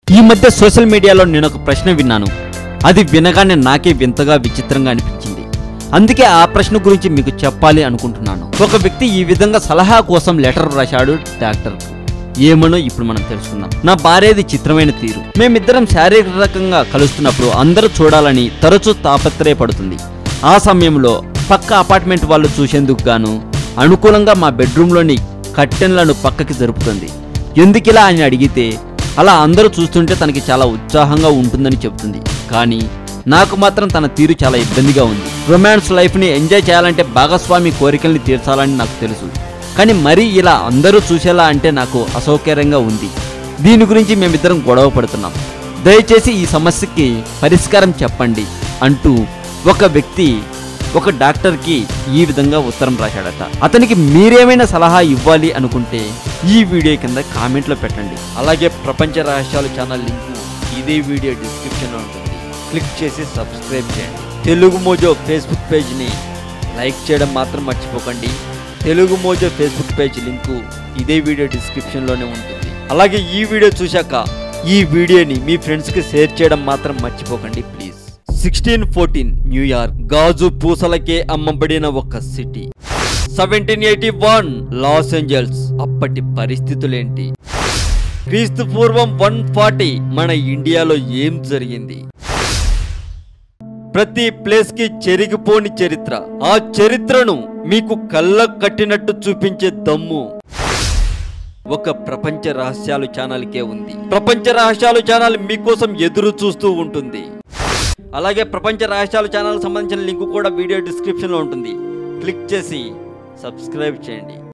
ఈ మధ్య సోషల్ మీడియాలో నేను ఒక ప్రశ్న విన్నాను అది వినగానే నాకే వింతగా విచిత్రంగా అనిపించింది అందుకే ఆ ప్రశ్న గురించి మీకు చెప్పాలి అనుకుంటున్నాను ఒక వ్యక్తి ఈ విధంగా సలహా కోసం లెటర్ రాశాడు డాక్టర్ ఏమనో ఇప్పుడు మనం తెలుసుకుందాం నా భార్యది చిత్రమైన తీరు మేమిద్దరం శారీరకంగా కలుస్తున్నప్పుడు అందరూ చూడాలని తరచూ తాపత్రయపడుతుంది ఆ సమయంలో పక్క అపార్ట్మెంట్ వాళ్ళు చూసేందుకు గాను అనుకూలంగా మా బెడ్రూమ్లోని కట్టెన్లను పక్కకి జరుపుతుంది ఎందుకిలా అని అడిగితే అలా అందరూ చూస్తుంటే తనకి చాలా ఉత్సాహంగా ఉంటుందని చెబుతుంది కానీ నాకు మాత్రం తన తీరు చాలా ఇబ్బందిగా ఉంది రొమాన్స్ లైఫ్ని ఎంజాయ్ చేయాలంటే భాగస్వామి కోరికల్ని తీర్చాలని నాకు తెలుసు కానీ మరీ ఇలా అందరూ చూసేలా అంటే నాకు అసౌకర్యంగా ఉంది దీని గురించి మేమిద్దరం గొడవ పడుతున్నాం దయచేసి ఈ సమస్యకి పరిష్కారం చెప్పండి అంటూ ఒక వ్యక్తి ఒక డాక్టర్కి ఈ విధంగా ఉత్తరం రాశాడట అతనికి మీరేమైనా సలహా ఇవ్వాలి అనుకుంటే ఈ వీడియో కింద కామెంట్లో పెట్టండి అలాగే ప్రపంచ రహస్యాలు ఛానల్ లింక్ ఇదే వీడియో డిస్క్రిప్షన్లో ఉంటుంది క్లిక్ చేసి సబ్స్క్రైబ్ చేయండి తెలుగు మోజో ఫేస్బుక్ పేజ్ని లైక్ చేయడం మాత్రం మర్చిపోకండి Telugu Mojo Facebook page link ఇదే వీడియో డిస్క్రిప్షన్లోనే ఉంటుంది అలాగే ఈ వీడియో చూశాక ఈ వీడియోని మీ ఫ్రెండ్స్కి షేర్ చేయడం మాత్రం మర్చిపోకండి ప్లీజ్ సిక్స్టీన్ ఫోర్టీన్ న్యూయార్క్ గాజు పూసలకే అమ్మబడిన ఒక city seventeen eighty one Los Angeles అప్పటి పరిస్థితులేంటి క్రీస్తు పూర్వం వన్ ఫార్టీ మన ఇండియాలో ఏం జరిగింది ప్రతి ప్లేస్ కి చెరిగిపోని చరిత్ర ఆ చరిత్రను మీకు కళ్ళ కట్టినట్టు చూపించే దమ్ము ఒక ప్రపంచ రహస్యాలు ఛానల్కే ఉంది ప్రపంచ రహస్యాలు ఛానల్ మీకోసం ఎదురు చూస్తూ ఉంటుంది అలాగే ప్రపంచ రహస్యాలు ఛానల్ సంబంధించిన లింక్ కూడా వీడియో డిస్క్రిప్షన్లో ఉంటుంది క్లిక్ చేసి సబ్స్క్రైబ్ చేయండి